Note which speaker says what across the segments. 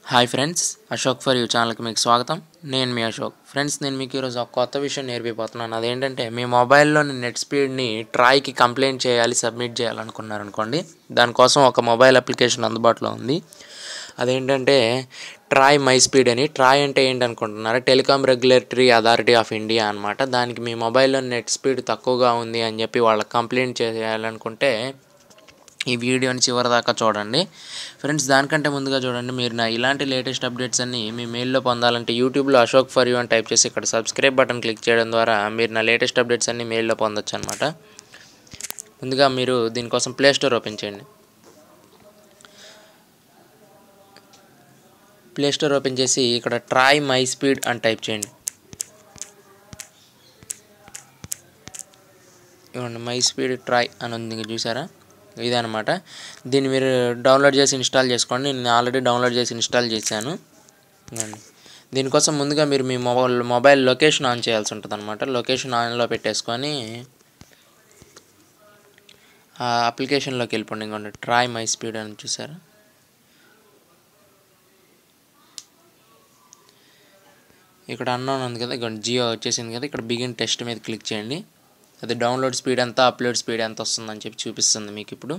Speaker 1: Hi friends Ashok for you ఛానల్కి మీకు స్వాగతం నేను మీ అశోక్ ఫ్రెండ్స్ నేను మీకు ఈరోజు ఒక కొత్త విషయం నేర్పిపోతున్నాను అదేంటంటే మీ మొబైల్లోని నెట్ స్పీడ్ని ట్రాయ్కి కంప్లైంట్ చేయాలి సబ్మిట్ చేయాలనుకున్నారనుకోండి దానికోసం ఒక మొబైల్ అప్లికేషన్ అందుబాటులో ఉంది అదేంటంటే ట్రాయ్ మై స్పీడ్ అని ట్రాయ్ అంటే ఏంటనుకుంటున్నారా telecom regulatory authority of India అనమాట దానికి మీ మొబైల్లో నెట్ స్పీడ్ తక్కువగా ఉంది అని చెప్పి వాళ్ళకి కంప్లైంట్ చేయాలనుకుంటే ఈ వీడియోని చివరి దాకా చూడండి ఫ్రెండ్స్ దానికంటే ముందుగా చూడండి మీరు నా ఇలాంటి లేటెస్ట్ అప్డేట్స్ అన్ని మీ మెయిల్లో పొందాలంటే యూట్యూబ్లో అశోక్ ఫర్ యూ అని టైప్ చేసి ఇక్కడ సబ్స్క్రైబ్ బటన్ క్లిక్ చేయడం ద్వారా మీరు నా లేటెస్ట్ అప్డేట్స్ అన్ని మెయిల్లో పొందొచ్చు అనమాట ముందుగా మీరు దీనికోసం ప్లే స్టోర్ ఓపెన్ చేయండి ప్లే స్టోర్ ఓపెన్ చేసి ఇక్కడ ట్రాయ్ మై స్పీడ్ అని టైప్ చేయండి ఇవ్వండి మై స్పీడ్ ట్రాయ్ అని ఉంది చూసారా ఇదనమాట దీన్ని మీరు డౌన్లోడ్ చేసి ఇన్స్టాల్ చేసుకోండి నేను ఆల్రెడీ డౌన్లోడ్ చేసి ఇన్స్టాల్ చేశాను ఇదిగోండి. దీనికోసం ముందుగా మీరు మీ మొబైల్ మొబైల్ లొకేషన్ ఆన్ చేయాల్సి ఉంటుంది అనమాట లొకేషన్ ఆన్లో పెట్టేసుకొని ఆ అప్లికేషన్లోకి వెళ్ళిపోండి ఇంకోండి ట్రాయ్ మై స్పీడ్ అని చూసారా ఇక్కడ అన్నోన్ ఉంది కదా ఇక్కడ జియో వచ్చేసింది కదా ఇక్కడ బిగిన్ టెస్ట్ మీద క్లిక్ చేయండి అది డౌన్లోడ్ స్పీడ్ ఎంత అప్లోడ్ స్పీడ్ ఎంత వస్తుందని చెప్పి చూపిస్తుంది మీకు ఇప్పుడు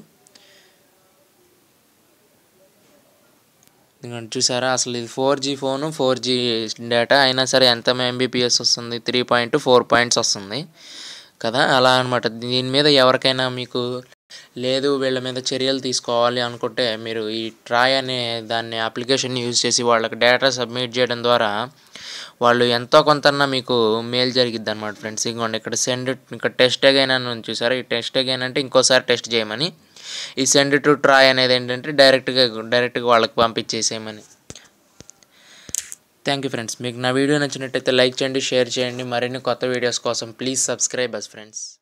Speaker 1: ఇదిగోండి చూసారా అసలు ఇది four G phone four G data అయినా సరే ఎంత ఎంబీపీఎస్ వస్తుంది త్రీ పాయింట్ ఫోర్ పాయింట్స్ వస్తుంది కదా అలా అనమాట దీని మీద ఎవరికైనా మీకు లేదు వీళ్ళ మీద చర్యలు తీసుకోవాలి అనుకుంటే మీరు ఈ ట్రాయ్ అనే దాన్ని అప్లికేషన్ యూజ్ చేసి వాళ్ళకి డేటా సబ్మిట్ చేయడం ద్వారా వాళ్ళు ఎంతో కొంతన్నా మీకు మేలు జరిగిద్ది అనమాట ఫ్రెండ్స్ ఇంకోండి ఇక్కడ సెండ్ ఇక్కడ టెస్ట్ అగైన్ అని ఉంది చూసారా ఈ టెస్ట్ అగైన్ అంటే ఇంకోసారి టెస్ట్ చేయమని ఈ సెండ్ టు ట్రాయ్ అనేది ఏంటంటే డైరెక్ట్గా డైరెక్ట్గా వాళ్ళకి పంపించేసేయమని థ్యాంక్ యూ ఫ్రెండ్స్ మీకు నా వీడియో నచ్చినట్టయితే లైక్ చేయండి షేర్ చేయండి మరిన్ని కొత్త వీడియోస్ కోసం ప్లీజ్ సబ్స్క్రైబ్ అస్ ఫ్రెండ్స్